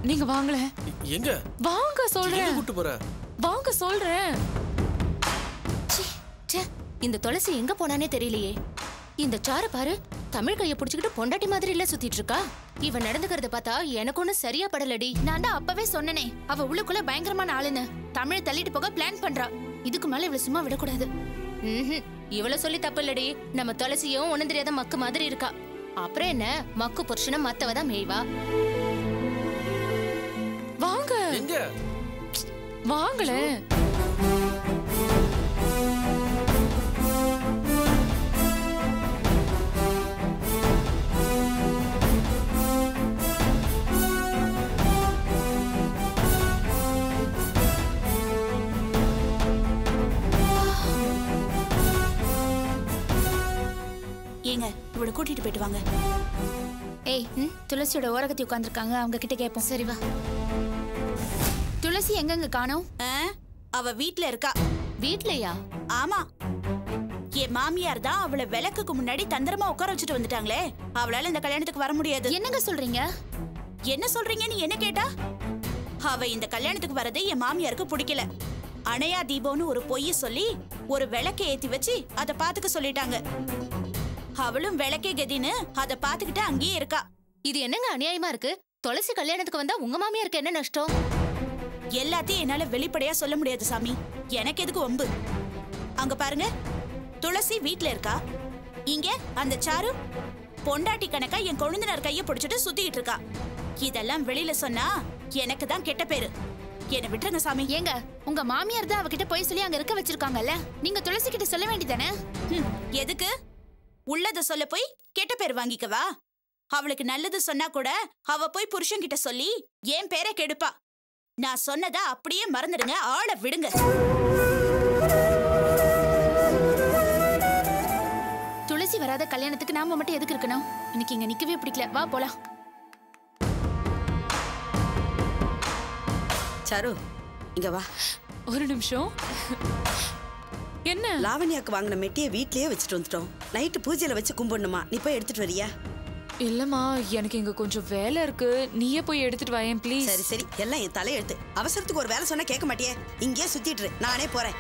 நீங்க வாங்கல எங்க வாங்க எங்க சொல்றேன் கூட்டு போற வாங்க சொல்றேன் ச்சீ, ச்சே, இந்த துளசி எங்க போனானே தெரியலையே இந்த சாரு பாரு தமிழ் கைய புடிச்சுக்கிட்டு பொண்டாட்டி மாதிரி இல்ல சுத்திட்டு இருக்கா இவ நடந்துக்கிறத பார்த்தா எனக்கு ஒண்ணு சரியா படலடி நான் தான் அப்பவே சொன்னனே அவ உள்ளுக்குள்ள பயங்கரமான ஆளுன்னு தமிழை தள்ளிட்டு போக பிளான் பண்றா இதுக்கு மேல இவள சும்மா விடக்கூடாது ம்ஹும். இவள சொல்லி தப்பு இல்லடி நம்ம துளசியும் ஒண்ணும் தெரியாத மக்கு மாதிரி இருக்கா அப்புறம் என்ன மக்கு புருஷன மத்தவ தான் மேய்வா வாங்க எங்க வாங்கல ஏங்க இவளை கூட்டிட்டு போயிட்டு வாங்க ஏய் துளசியோட ஓரகத்தி உட்காந்துருக்காங்க அவங்க கிட்ட கேட்போம் சரி வா துளசி எங்கெங்க காணோம் ஆ, அவ வீட்ல இருக்கா வீட்லயா ஆமா என் மாமியார் தான் அவளை விளக்குக்கு முன்னாடி தந்திரமா உட்கார வச்சுட்டு வந்துட்டாங்களே அவளால இந்த கல்யாணத்துக்கு வர முடியாது என்னங்க சொல்றீங்க என்ன சொல்றீங்கன்னு என்ன கேட்டா அவ இந்த கல்யாணத்துக்கு வரது என் மாமியாருக்கு பிடிக்கல அணையா தீபம்னு ஒரு பொய்ய சொல்லி ஒரு விளக்கை ஏத்தி வச்சு அத பாத்துக்க சொல்லிட்டாங்க அவளும் விளக்கே கதின்னு அத பாத்துக்கிட்டு அங்கேயே இருக்கா இது என்னங்க அநியாயமா இருக்கு துளசி கல்யாணத்துக்கு வந்தா உங்க மாமியாருக்கு என்ன நஷ்டம் எல்லாத்தையும் என்னால வெளிப்படையா சொல்ல முடியாது சாமி எனக்கு எதுக்கு வம்பு அங்க பாருங்க துளசி வீட்ல இருக்கா இங்க அந்த சாரு பொண்டாட்டி கணக்கா என் கொழுந்தினர் கைய பிடிச்சிட்டு சுத்திட்டு இருக்கா இதெல்லாம் வெளியில சொன்னா எனக்கு தான் கெட்ட பேரு என்னை விட்டுருங்க சாமி ஏங்க உங்க மாமியார் தான் அவகிட்ட போய் சொல்லி அங்க இருக்க வச்சிருக்காங்கல்ல நீங்க துளசி கிட்ட சொல்ல வேண்டியதானே ஹம், எதுக்கு உள்ளத சொல்ல போய் கெட்ட பேர் வாங்கிக்கவா அவளுக்கு நல்லது சொன்னா கூட அவ போய் புருஷன் கிட்ட சொல்லி என் பேரை கெடுப்பா நான் சொன்னதை அப்படியே மறந்துடுங்க ஆளை விடுங்க துளசி வராத கல்யாணத்துக்கு நாம மட்டும் எதுக்கு இருக்கணும் எனக்கு இங்க நிக்கவே பிடிக்கல வா போலாம் சரு இங்க வா ஒரு நிமிஷம் என்ன லாவண்யாக்கு வாங்கின மெட்டியை வீட்லயே வச்சுட்டு வந்துட்டோம் நைட்டு பூஜையில வச்சு கும்பிடணுமா நீ போய் எடுத்துட்டு வரியா இல்லம்மா எனக்கு இங்க கொஞ்சம் வேலை இருக்கு நீயே போய் எடுத்துட்டு வாயேன் ப்ளீஸ் சரி சரி எல்லாம் என் தலையெழுத்து அவசரத்துக்கு ஒரு வேலை சொன்னா கேட்க மாட்டியே இங்கேயே சுத்திட்டு இரு. நானே போறேன்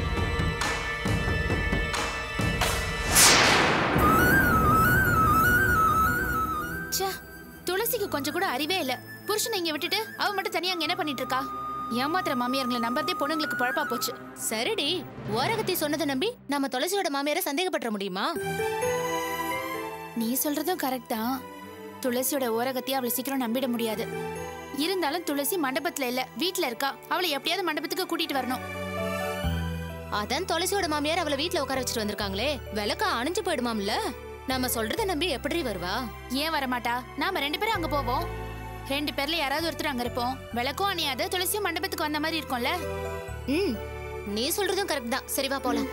ச்சே துளசிக்கு கொஞ்சம் கூட அறிவே இல்ல புருஷனை இங்க விட்டுட்டு அவ மட்டும் தனியா அங்க என்ன பண்ணிட்டு இருக்கா ஏமாத்திர மாமியாருங்களை நம்பறதே பொண்ணுங்களுக்கு பழப்பா போச்சு சரிடி ஓரகத்தி சொன்னதை நம்பி நம்ம துளசியோட மாமியாரை சந்தேகப்பட முடியுமா நீ சொல்றதும் கரெக்ட் தான் துளசியோட ஓரகத்தையும் அவளை சீக்கிரம் நம்பிட முடியாது இருந்தாலும் துளசி மண்டபத்துல இல்ல வீட்ல இருக்கா அவளை எப்படியாவது மண்டபத்துக்கு கூட்டிட்டு வரணும் அதான் துளசியோட மாமியார் அவளை வீட்ல உட்கார வச்சுட்டு வந்திருக்காங்களே விளக்க அணிஞ்சு போயிடுமாம்ல நம்ம சொல்றதை நம்பி எப்படி வருவா ஏன் வரமாட்டா நாம ரெண்டு பேரும் அங்க போவோம் ரெண்டு பேர்ல யாராவது ஒருத்தர் அங்க இருப்போம் விளக்கும் அணியாத துளசியும் மண்டபத்துக்கு வந்த மாதிரி இருக்கும்ல ம் நீ சொல்றதும் கரெக்ட் தான் சரி வா போலாம்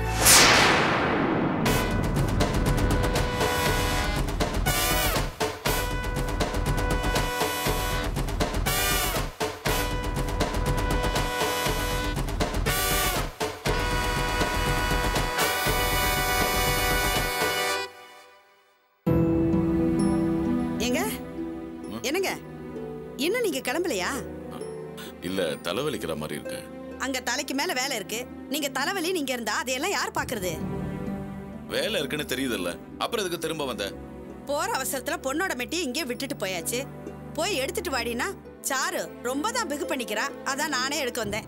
ஏங்க என்னங்க இன்னும் நீங்க கிளம்பலையா இல்ல தலைவலிக்கிற மாதிரி இருக்கு அங்க தலைக்கு மேல வேலை இருக்கு நீங்க தலைவலி நீங்க இருந்தா அதையெல்லாம் யார் பாக்குறது வேலை இருக்குன்னு தெரியுதுல்ல அப்புறம் எதுக்கு திரும்ப வந்த போற அவசரத்துல பொண்ணோட மெட்டியை இங்கே விட்டுட்டு போயாச்சு போய் எடுத்துட்டு வாடினா சாரு ரொம்ப தான் பிகு பண்ணிக்கிறா அதான் நானே எடுக்க வந்தேன்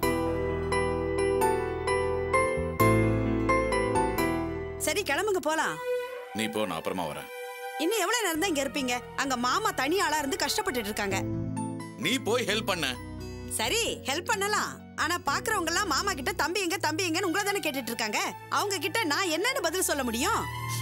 சரி கிளம்புங்க போலாம் நீ போ நான் அப்புறமா வரேன் இன்னும் எவ்வளவு நேரம் தான் இங்க இருப்பீங்க அங்க மாமா தனி ஆளா இருந்து கஷ்டப்பட்டுட்டு இருக்காங்க நீ போய் ஹெல்ப் பண்ண சரி ஹெல்ப் பண்ணலாம் ஆனா பாக்குறவங்க எல்லாம் மாமா கிட்ட தம்பி எங்க தம்பி எங்கன்னு உங்களை தானே கேட்டுட்டு இருக்காங்க அவங்க கிட்ட நான் என்னன்னு பதில் சொல்ல முடியும்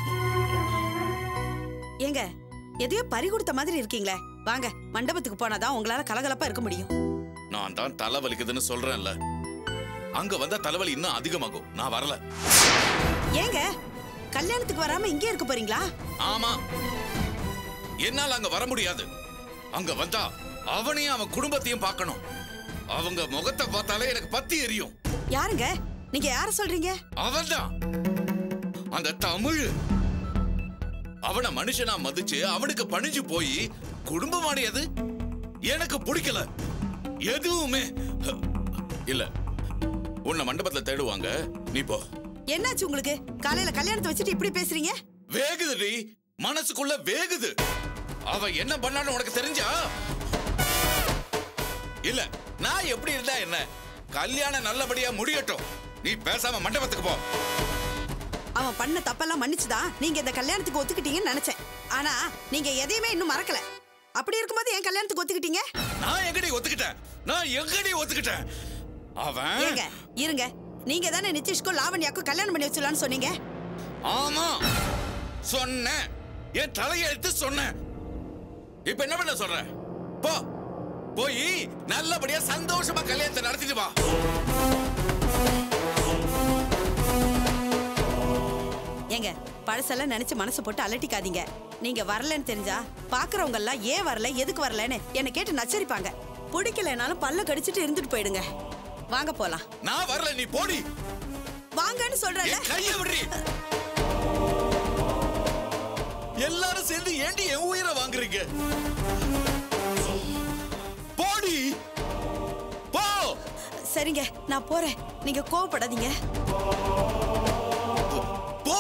ஏங்க எதையோ பறி கொடுத்த மாதிரி இருக்கீங்களே வாங்க மண்டபத்துக்கு போனாதான் உங்களால கலகலப்பா இருக்க முடியும் நான் தான் தலைவலிக்குதுன்னு சொல்றேன்ல அங்க வந்தா தலைவலி இன்னும் அதிகமாகும் நான் வரல ஏங்க கல்யாணத்துக்கு வராம இங்கே இருக்க போறீங்களா ஆமா என்னால அங்க வர முடியாது அங்க வந்தா அவனையும் அவன் குடும்பத்தையும் பார்க்கணும் அவங்க முகத்தை பார்த்தாலே எனக்கு பத்தி எரியும் யாருங்க நீங்க யார சொல்றீங்க அவன்தான் அந்த தமிழ் அவனை மனுஷனா மதிச்சு அவனுக்கு பணிஞ்சு போய் குடும்பமானது எனக்கு பிடிக்கல எதுவுமே இல்ல உன்னை மண்டபத்துல தேடுவாங்க நீ போ என்னாச்சு உங்களுக்கு காலையில கல்யாணத்தை வச்சுட்டு இப்படி பேசுறீங்க வேகுதுடி மனசுக்குள்ள வேகுது அவ என்ன பண்ணான்னு உனக்கு தெரிஞ்சா இல்ல நான் எப்படி இருந்தா என்ன கல்யாணம் நல்லபடியா முடியட்டும் நீ பேசாம மண்டபத்துக்கு போ அவன் பண்ண தப்பெல்லாம் மன்னிச்சுதான் நீங்க இந்த கல்யாணத்துக்கு ஒத்துக்கிட்டீங்கன்னு நினைச்சேன் ஆனா நீங்க எதையுமே இன்னும் மறக்கல அப்படி இருக்கும்போது என் கல்யாணத்துக்கு ஒத்துக்கிட்டீங்க நான் எங்கடி ஒத்துக்கிட்டேன் நான் எங்கடி ஒத்துக்கிட்டேன் அவன் ஏங்க இருங்க நீங்க தானே நிதிஷ்க்கும் லாவண்யாக்கும் கல்யாணம் பண்ணி வச்சிடலாம்னு சொன்னீங்க ஆமா சொன்னேன் என் தலையெழுத்து சொன்னேன் இப்ப என்ன பண்ண சொல்ற போ போய் நல்லபடியா சந்தோஷமா கல்யாணத்தை நடத்திட்டு வா ஏங்க பழசெல்லாம் நினைச்சு மனசு போட்டு அலட்டிக்காதீங்க நீங்க வரலன்னு தெரிஞ்சா பாக்குறவங்க எல்லாம் ஏன் வரல எதுக்கு வரலன்னு என்ன கேட்டு நச்சரிப்பாங்க பிடிக்கலைனாலும் பல்ல கடிச்சிட்டு இருந்துட்டு போயிடுங்க வாங்க போலாம் நான் வரல நீ போடி வாங்கன்னு சொல்றேன்ல என் கைய விடுறி எல்லாரும் சேர்ந்து ஏண்டி என் உயிரை வாங்குறீங்க போடி போ சரிங்க நான் போறேன் நீங்க கோவப்படாதீங்க போ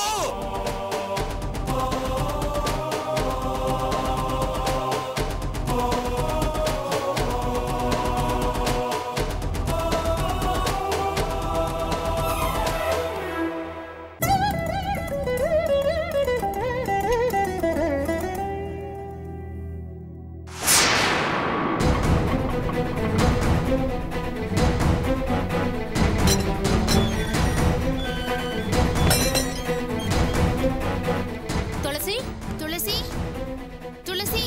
துளசி துளசி துளசி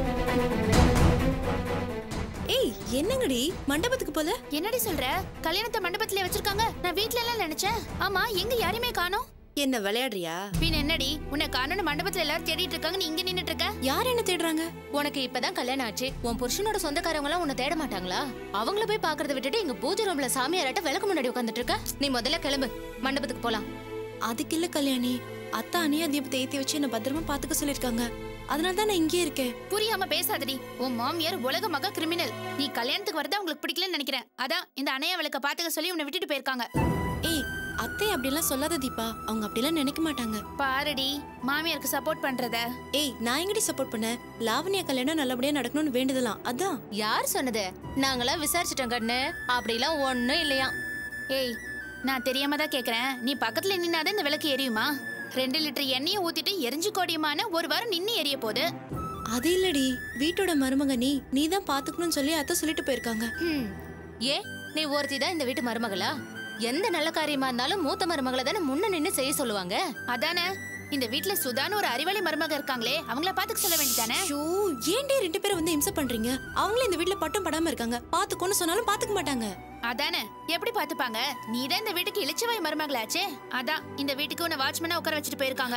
ஏய் என்னங்கடி மண்டபத்துக்கு போல என்னடி சொல்ற கல்யாணத்தை மண்டபத்துல வச்சிருக்காங்க நான் வீட்ல எல்லாம் நினைச்சேன் ஆமா எங்க யாரையுமே காணோம் என்ன விளையாடுறியா பின் என்னடி உன்னை காணோம்னு மண்டபத்துல எல்லாரும் தேடிட்டு இருக்காங்க நீ இங்க நின்னுட்டு இருக்க யார் என்ன தேடுறாங்க உனக்கு இப்பதான் கல்யாணம் ஆச்சு உன் புருஷனோட சொந்தக்காரங்க எல்லாம் உன்னை தேட மாட்டாங்களா அவங்கள போய் பாக்குறத விட்டுட்டு எங்க பூஜை ரூம்ல சாமியாராட்ட விளக்கு முன்னாடி உட்காந்துட்டு இருக்க நீ முதல்ல கிளம்பு மண்டபத்துக்கு போலாம் அதுக்கு இல்ல கல்யாணி அத்தா அணியா தீபத்தை ஏத்தி வச்சு என்ன பத்திரமா பாத்துக்க சொல்லிருக்காங்க அதனால தான் நான் இங்கே இருக்கேன் புரியாம பேசாதடி உன் மாமியார் உலக மகா கிரிமினல் நீ கல்யாணத்துக்கு வரதா உங்களுக்கு பிடிக்கலன்னு நினைக்கிறேன் அதான் இந்த அணையா விளக்க பாத்துக்க சொல்லி உன்னை விட்டுட்டு போயிருக்காங்க ஏய் அத்தை அப்படிலாம் சொல்லாத தீபா அவங்க அப்படிலாம் நினைக்க மாட்டாங்க பாருடி மாமியாருக்கு சப்போர்ட் பண்றத ஏய் நான் எங்கடி சப்போர்ட் பண்ண லாவண்யா கல்யாணம் நல்லபடியா நடக்கணும்னு வேண்டுதலாம் அதான் யார் சொன்னது நாங்களாம் விசாரிச்சிட்டோம் கண்ணு அப்படிலாம் ஒண்ணும் இல்லையா ஏய் நான் தெரியாம தான் கேக்குறேன் நீ பக்கத்துல நின்னாதான் இந்த விளக்கு எரியுமா ரெண்டு லிட்டர் எண்ணெயை ஊத்திட்டு எரிஞ்சு கோடியுமான ஒரு வாரம் நின்னு எரிய போகுது அது இல்லடி வீட்டோட மருமக நீ நீ தான் பாத்துக்கணும்னு சொல்லி அத்தை சொல்லிட்டு போயிருக்காங்க ஹம். ஏ நீ ஒருத்தி தான் இந்த வீட்டு மருமகளா எந்த நல்ல காரியமா இருந்தாலும் மூத்த மருமகளை தானே முன்ன நின்னு செய்ய சொல்லுவாங்க அதானே இந்த வீட்ல சுதான்னு ஒரு அறிவாளி மருமக இருக்காங்களே அவங்கள பாத்துக்க சொல்ல வேண்டியதானே ஐயோ ஏன்டி ரெண்டு பேரும் வந்து இம்சை பண்றீங்க அவங்களே இந்த வீட்ல பட்டம் படாம இருக்காங்க பாத்துக்கோன்னு சொன்னாலும் பாத்துக்க மாட்டாங்க அதானே எப்படி பாத்துப்பாங்க நீ தான் இந்த வீட்டுக்கு இளிச்சவாய் மருமகளாச்சே அதான் இந்த வீட்டுக்கு உன்னை வாட்ச்மேனா உட்கார வச்சுட்டு போயிருக்காங்க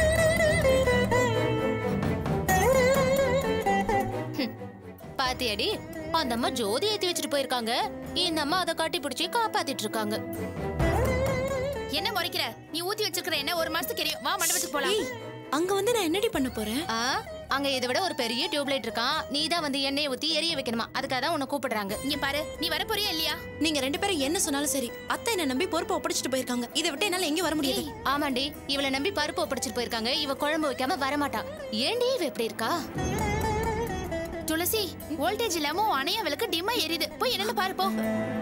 பாத்தியாடி அந்த அம்மா ஜோதி ஏத்தி வச்சுட்டு போயிருக்காங்க இந்த அம்மா அதை காட்டி பிடிச்சி காப்பாத்திட்டு இருக்காங்க என்ன முறைக்கிற நீ ஊத்தி வச்சிருக்கிற என்ன ஒரு மாசத்துக்கு எரியும் வா மண்டபத்துக்கு போலாம் ஏய் அங்க வந்து நான் என்னடி பண்ண போறேன் ஆ அங்க இதை விட ஒரு பெரிய டியூப்லைட் இருக்கான் நீ தான் வந்து எண்ணெயை ஊத்தி எரிய வைக்கணுமா அதுக்காக தான் உன்னை கூப்பிடுறாங்க இங்க பாரு நீ வர போறியா இல்லையா நீங்க ரெண்டு பேரும் என்ன சொன்னாலும் சரி அத்தை என்ன நம்பி பொறுப்பை ஒப்படைச்சிட்டு போயிருக்காங்க இதை விட்டு என்னால எங்க வர முடியாது ஆமாண்டி இவளை நம்பி பருப்பு ஒப்படைச்சிட்டு போயிருக்காங்க இவ குழம்பு வைக்காம வரமாட்டா ஏண்டி இவ எப்படி இருக்கா துளசி வோல்டேஜ் இல்லாம உன் அணைய விளக்கு டிம்மா எரியுது போய் என்னன்னு பாரு போ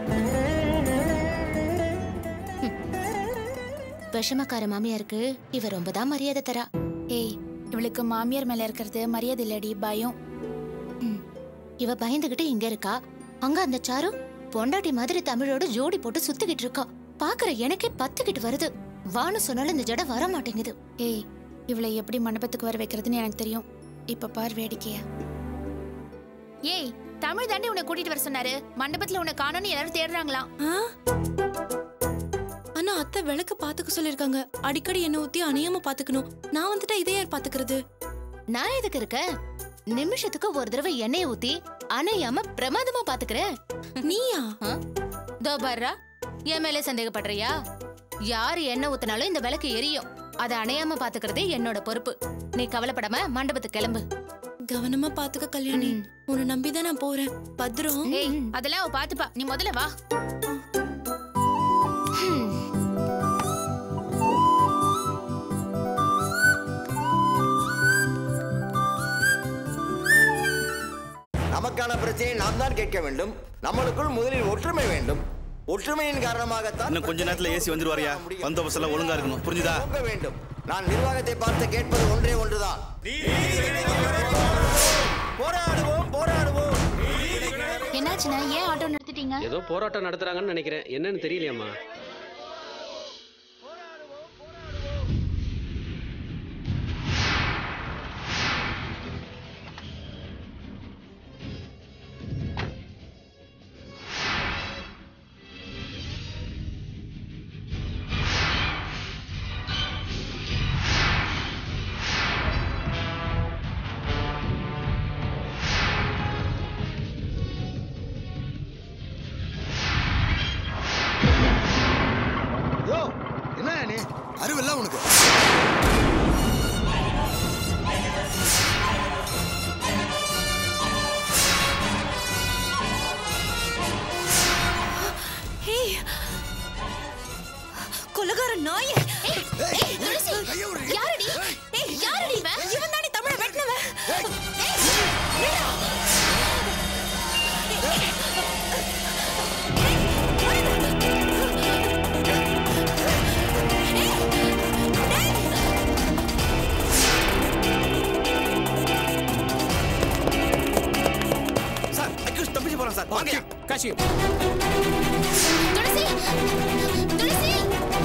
விஷமக்கார மாமியாருக்கு இவ ரொம்ப தான் மரியாதை தரா ஏய் இவளுக்கு மாமியார் மேல இருக்கிறது மரியாதை இல்லடி பயம் இவ பயந்துகிட்டு இங்க இருக்கா அங்க அந்த சாரு பொண்டாட்டி மாதிரி தமிழோட ஜோடி போட்டு சுத்திக்கிட்டு இருக்கா பாக்குற எனக்கே பத்துக்கிட்டு வருது வான்னு சொன்னாலும் இந்த ஜட வர மாட்டேங்குது ஏய் இவளை எப்படி மண்டபத்துக்கு வர வைக்கிறதுன்னு எனக்கு தெரியும் இப்ப பார் வேடிக்கைய ஏய் தமிழ் தாண்டி உன்னை கூட்டிட்டு வர சொன்னாரு மண்டபத்துல உன்னை காணோம்னு எல்லாரும் தேடுறாங்களாம் ஆ? ஆனா அத்தை விளக்கு பாத்துக்க சொல்லிருக்காங்க அடிக்கடி என்ன ஊத்தி அணையாம பாத்துக்கணும் நான் வந்துட்டா இதை யார் பாத்துக்கிறது நான் எதுக்கு இருக்க நிமிஷத்துக்கு ஒரு தடவை எண்ணெயை ஊத்தி அணையாம பிரமாதமா பாத்துக்கிறேன் நீயா ஆ? தோ பாருடா என் மேலே சந்தேகப்படுறியா யார் எண்ணெய் ஊத்தினாலும் இந்த விளக்கு எரியும் அதை அணையாம பாத்துக்கிறது என்னோட பொறுப்பு நீ கவலைப்படாம மண்டபத்துக்கு கிளம்பு கவனமா பாத்துக்க கல்யாணி உன்னை நம்பிதான் நான் போறேன் பத்திரம் ஏய் அதெல்லாம் அவ பாத்துப்பா நீ முதல்ல வா நமக்கான பிரச்சனையை நாம் தான் கேட்க வேண்டும் நம்மளுக்குள் முதலில் ஒற்றுமை வேண்டும் ஒற்றுமையின் காரணமாகத்தான் இன்னும் கொஞ்ச நேரத்துல ஏசி வந்துருவாரியா பந்தோபஸ்து எல்லாம் ஒழுங்கா இருக்கணும் புரிஞ்சுதா போக வேண்டும் நான் நிர்வாகத்தை பார்த்து கேட்பது ஒன்றே ஒன்றுதான் போராடுவோம் போராடுவோம் என்னாச்சுண்ணா ஏன் ஆட்டோ நிறுத்திட்டீங்க ஏதோ போராட்டம் நடத்துறாங்கன்னு நினைக்கிறேன் என்னன்னு தெரியலையாம்மா யோ என்ன நீ அறிவில்ல உனக்கு ஏய் கொலகார நாய யாரடி யாரடி இவன் இவன் தானே தமிழ வெட்டினவன் சார் அக்யூஸ் தப்பிச்சு போறான் சார் வாங்க காஷி துளசி துளசி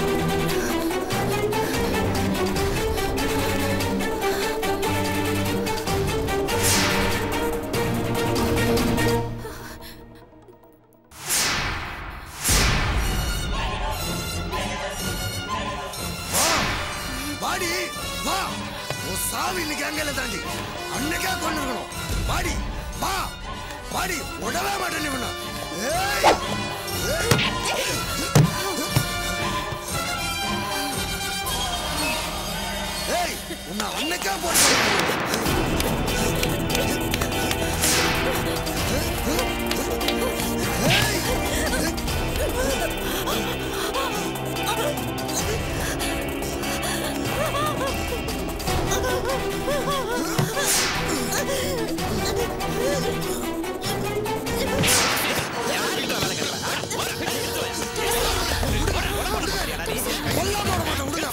வாடி வா உன் சாவு இன்னைக்கு அங்கல தாண்டி அன்னைக்கே கொண்டு இருக்கணும் வாடி வா வாடி உடவே மாட்டேன் நீ உன்னை. ஏய் ஏய். ஏய் உன்னை அன்னைக்கே போட்டு கொல்லாம விட மாட்டேன் விடுங்க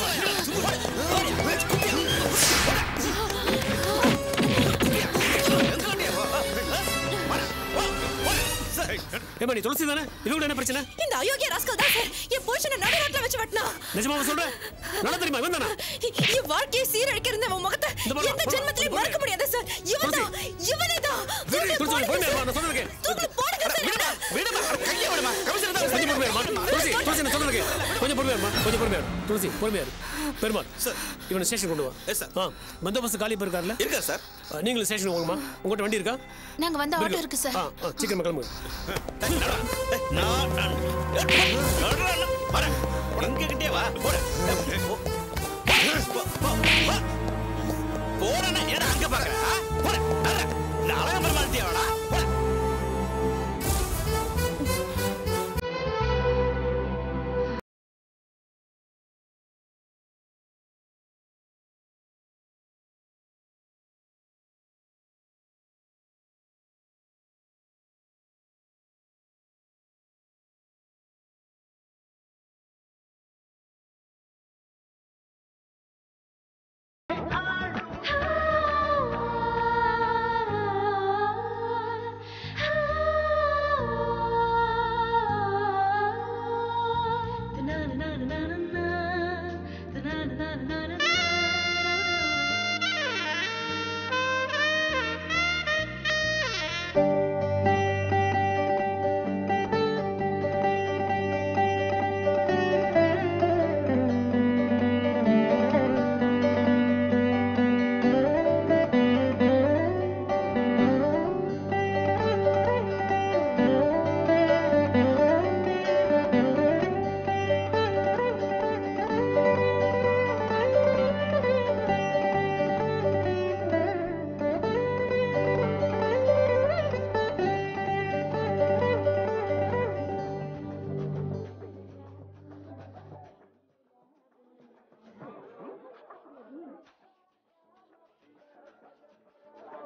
ஏமா நீ துளசி தானே இவங்க என்ன பிரச்சனை இந்த அயோக்கிய ராஸ்கல் தான் சார் என் புருஷனை நடு ரோட்ல வச்சு வெட்டினா நிஜமாவா சொல்ற நல்லா தெரியுமா இவன் தானா என் வாழ்க்கையை சீரழிக்க இருந்த உன் முகத்தை இந்த பாரு, எந்த பாரு, ஜென்மத்திலையும் பாரு. மறக்க முடியாது சார் இவன் தான் இவனே தான் தூக்கி துளசி போடுங்க பொறுமையா சார். நான் சொல்றது கேளு. தூக்கி போடுங்க சார் இவனை. விடுமா கையை விடுமா கமிஷனர் தான் கொஞ்சம் பொறுமையா இருமா. துளசி துளசி நான் சொல்றது கேளு. கொஞ்சம் பொறுமையா இருமா கொஞ்சம் பொறுமையா இரு. துளசி பொறுமையா இரு. பெருமாள் சார். இவனை ஸ்டேஷன் கொண்டு வா எஸ் சார் ஆ பந்தோபஸ்து காலி இருக்கார்ல இருக்கா சார் நீங்களும் ஸ்டேஷன் போங்கம்மா உங்கள்கிட்ட வண்டி இருக்கா நாங்க வந்து ஆட்டோ இருக்கு சார் ஆ ஆ, சீக்கிரமா கிளம்புங்க நான் நான் வர எங்ககிட்டே வா போட போறேன்னா ஏடா அங்க பாக்குற போட இந்த அழகா பெருமாள்ட்டியாடா போட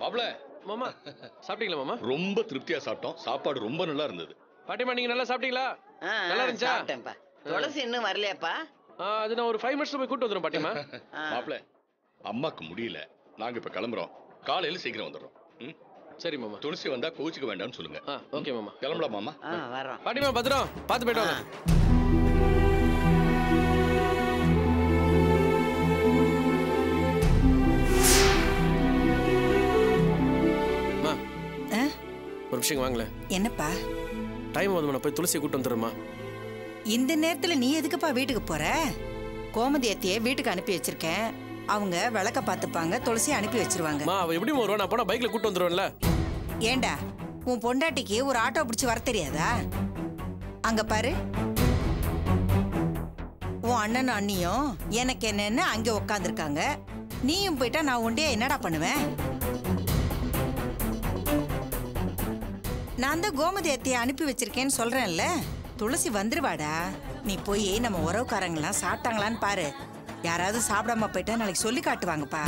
மாப்ள மாமா சாப்பிட்டீங்களா மாமா ரொம்ப திருப்தியா சாப்பிட்டோம் சாப்பாடு ரொம்ப நல்லா இருந்தது பாட்டிமா நீங்க நல்லா சாப்பிட்டீங்களா ஆ, ஆ, நல்லா இருந்துச்சா சாப்பிட்டேன்ப்பா துளசி இன்னும் வரலையாப்பா ஆ, அது நான் ஒரு ஃபைவ் மினிட்ஸ்ல போய் கூட்டு வந்துடும் பாட்டிமா மாப்ள அம்மாக்கு முடியல நாங்க இப்ப கிளம்புறோம் காலையில சீக்கிரம் வந்துடுறோம் ம்? சரி மாமா துளசி வந்தா கோவிச்சுக்க வேண்டாம்னு சொல்லுங்க ஓகே மாமா கிளம்பலாம் மாமா ஆ வரோம் பாட்டிமா பத்திரம் பார்த்து போயிட்டு வாங்க அம்மா, ஒரு விஷயம் வாங்களேன் என்னப்பா டைம் வந்து நான் போய் துளசியை கூட்டு வந்துடுறேம்மா இந்த நேரத்துல நீ எதுக்குப்பா வீட்டுக்கு போற கோமதி அத்தைய வீட்டுக்கு அனுப்பி வச்சிருக்கேன் அவங்க விளக்க பார்த்துப்பாங்க துளசி அனுப்பி வச்சிருவாங்க அம்மா அவ எப்படி வருவா நான் போனா பைக்ல கூட்டு வந்துருவேன்ல ஏண்டா உன் பொண்டாட்டிக்கு ஒரு ஆட்டோ பிடிச்சி வர தெரியாதா அங்க பாரு உன் அண்ணனும் அண்ணியும் எனக்கு என்னன்னு அங்க உக்காந்துருக்காங்க நீயும் போயிட்டா நான் உண்டே என்னடா பண்ணுவேன் நான் தான் கோமதி அத்தையை அனுப்பி வச்சிருக்கேன்னு சொல்றேன்ல துளசி வந்துருவாடா நீ போய் நம்ம உறவுக்காரங்களாம் சாப்பிட்டாங்களான்னு பாரு யாராவது சாப்பிடாம போயிட்டா நாளைக்கு சொல்லி காட்டுவாங்கப்பா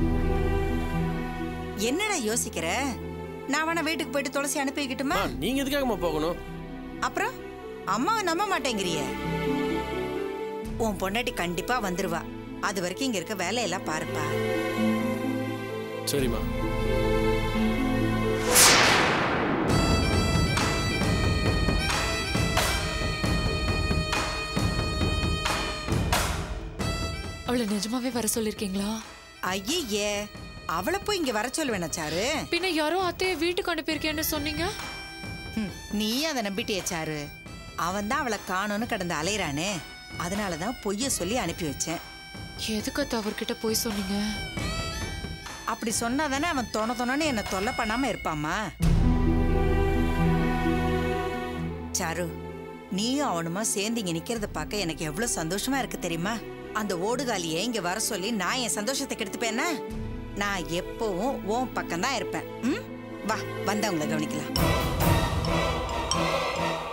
என்னடா யோசிக்கிற நான் வேணா வீட்டுக்கு போயிட்டு துளசி அனுப்பி வைக்கட்டுமா அம்மா, நீங்க எதுக்காகம்மா போகணும் அப்புறம் அம்மாவை நம்ப மாட்டேங்கிறிய உன் பொண்டாட்டி கண்டிப்பா வந்துருவா அது வரைக்கும் இங்க இருக்க வேலையெல்லாம் பாருப்பா சரிம்மா அவளை நிஜமாவே வர சொல்லிருக்கீங்களா ஐயே அவளை போய் இங்க வர சொல்லுவேனா சாரு பின்ன யாரோ அத்தைய வீட்டுக்கு அனுப்பியிருக்கேன்னு சொன்னீங்க ஹம், நீ அதை நம்பிட்டியே சாரு அவன் தான் அவளை காணோன்னு கிடந்து அலையிறானே அதனாலதான் பொய்ய சொல்லி அனுப்பி வச்சேன் எதுக்கு அத்தை அவர்கிட்ட போய் சொன்னீங்க அப்படி சொன்னாதானே அவன் தொண தொணன்னு என்ன தொல்லை பண்ணாம இருப்பாமா சாரு நீயும் அவனுமா சேர்ந்து இங்க நிக்கிறத பார்க்க எனக்கு எவ்வளவு சந்தோஷமா இருக்கு தெரியுமா அந்த ஓடுகாலியை இங்க வர சொல்லி நான் என் சந்தோஷத்தை கெடுத்துப்பேன்னா நான் எப்பவும் உன் பக்கம் தான் இருப்பேன் ம்? வா வந்தவங்கள கவனிக்கலாம்